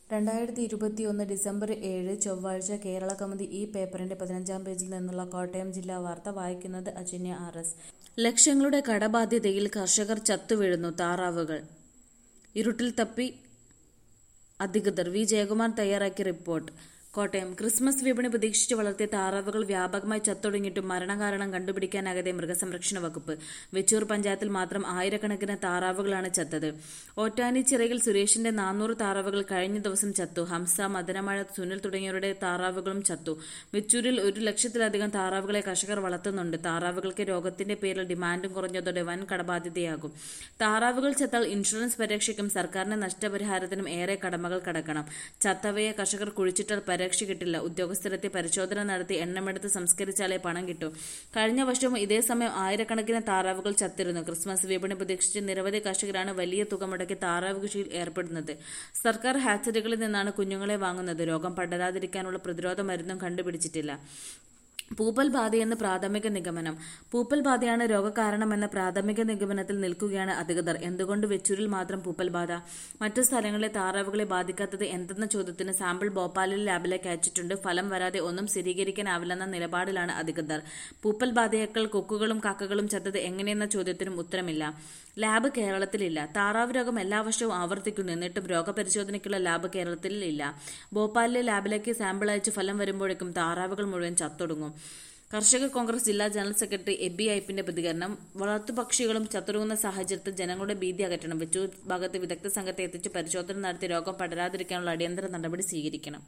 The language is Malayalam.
രണ്ടായിരത്തി ഇരുപത്തിയൊന്ന് ഡിസംബർ ഏഴ് ചൊവ്വാഴ്ച കേരള കൗമുദി ഈ പേപ്പറിന്റെ പതിനഞ്ചാം പേജിൽ നിന്നുള്ള കോട്ടയം ജില്ലാ വാർത്ത വായിക്കുന്നത് അജന്യ ആർ എസ് ലക്ഷങ്ങളുടെ കടബാധ്യതയിൽ കർഷകർ ചത്തുവീഴുന്നു താറാവുകൾ ഇരുട്ടിൽ തപ്പി അധികൃതർ വി ജയകുമാർ തയ്യാറാക്കിയ റിപ്പോർട്ട് കോട്ടയം ക്രിസ്മസ് വിപണി പ്രതീക്ഷിച്ച് വളർത്തിയ താറാവുകൾ വ്യാപകമായി ചത്തൊടുങ്ങിയിട്ടും മരണകാരണം കണ്ടുപിടിക്കാനാകാതെ മൃഗസംരക്ഷണ വകുപ്പ് വെച്ചൂർ പഞ്ചായത്തിൽ മാത്രം ആയിരക്കണക്കിന് താറാവുകളാണ് ചത്തത് ഓറ്റാനി ചിറയിൽ സുരേഷിന്റെ നാനൂറ് താറാവുകൾ കഴിഞ്ഞ ദിവസം ചത്തു ഹംസ മദനമഴ സുനിൽ തുടങ്ങിയവരുടെ താറാവുകളും ചത്തു വെച്ചൂരിൽ ഒരു ലക്ഷത്തിലധികം താറാവുകളെ കർഷകർ വളർത്തുന്നുണ്ട് താറാവുകൾക്ക് രോഗത്തിന്റെ പേരിൽ ഡിമാൻഡും കുറഞ്ഞതോടെ വൻ കടബാധ്യതയാകും താറാവുകൾ ചത്താൽ ഇൻഷുറൻസ് പരിരക്ഷയ്ക്കും സർക്കാരിന്റെ നഷ്ടപരിഹാരത്തിനും ഏറെ കടമകൾ കടക്കണം ചത്തവയെ കർഷകർ കുഴിച്ചിട്ടാൽ പരിരക്ഷ കിട്ടില്ല ഉദ്യോഗസ്ഥരെത്തി പരിശോധന നടത്തി എണ്ണമെടുത്ത് സംസ്കരിച്ചാലേ പണം കിട്ടൂ കഴിഞ്ഞ വർഷവും ഇതേ സമയം ആയിരക്കണക്കിന് താറാവുകൾ ചത്തിരുന്നു ക്രിസ്മസ് വിപണി പ്രതീക്ഷിച്ച് നിരവധി കർഷകരാണ് വലിയ തുക മുടക്കി താറാവ് കൃഷിയിൽ ഏർപ്പെടുന്നത് സർക്കാർ ഹാച്ചറികളിൽ നിന്നാണ് കുഞ്ഞുങ്ങളെ വാങ്ങുന്നത് രോഗം പടരാതിരിക്കാനുള്ള പ്രതിരോധ മരുന്നും കണ്ടുപിടിച്ചിട്ടില്ല പൂപ്പൽ ബാധയെന്ന് പ്രാഥമിക നിഗമനം പൂപ്പൽ ബാധയാണ് രോഗകാരണമെന്ന പ്രാഥമിക നിഗമനത്തിൽ നിൽക്കുകയാണ് അധികൃതർ എന്തുകൊണ്ട് വെച്ചൂരിൽ മാത്രം പൂപ്പൽ ബാധ മറ്റു സ്ഥലങ്ങളിലെ താറാവുകളെ ബാധിക്കാത്തത് എന്തെന്ന ചോദ്യത്തിന് സാമ്പിൾ ഭോപ്പാലിൽ ലാബിലേക്ക് അയച്ചിട്ടുണ്ട് ഫലം വരാതെ ഒന്നും സ്ഥിരീകരിക്കാനാവില്ലെന്ന നിലപാടിലാണ് അധികൃതർ പൂപ്പൽ ബാധയേക്കാൾ കൊക്കുകളും കാക്കകളും ചത്തത് എങ്ങനെയെന്ന ചോദ്യത്തിനും ഉത്തരമില്ല ലാബ് കേരളത്തിലില്ല താറാവ് രോഗം എല്ലാ വർഷവും ആവർത്തിക്കുന്നു എന്നിട്ടും രോഗപരിശോധനയ്ക്കുള്ള ലാബ് കേരളത്തിൽ ഇല്ല ഭോപ്പാലിലെ ലാബിലേക്ക് സാമ്പിൾ അയച്ച് ഫലം വരുമ്പോഴേക്കും താറാവുകൾ മുഴുവൻ ചത്തൊടുങ്ങും കർഷക കോൺഗ്രസ് ജില്ലാ ജനറൽ സെക്രട്ടറി എബി ഐപ്പിന്റെ പ്രതികരണം വളർത്തുപക്ഷികളും ചത്തുരുങ്ങുന്ന സാഹചര്യത്തിൽ ജനങ്ങളുടെ ഭീതി അകറ്റണം വെച്ചൂർ ഭാഗത്ത് വിദഗ്ധ സംഘത്തെ എത്തിച്ച് പരിശോധന നടത്തി രോഗം പടരാതിരിക്കാനുള്ള അടിയന്തര നടപടി സ്വീകരിക്കണം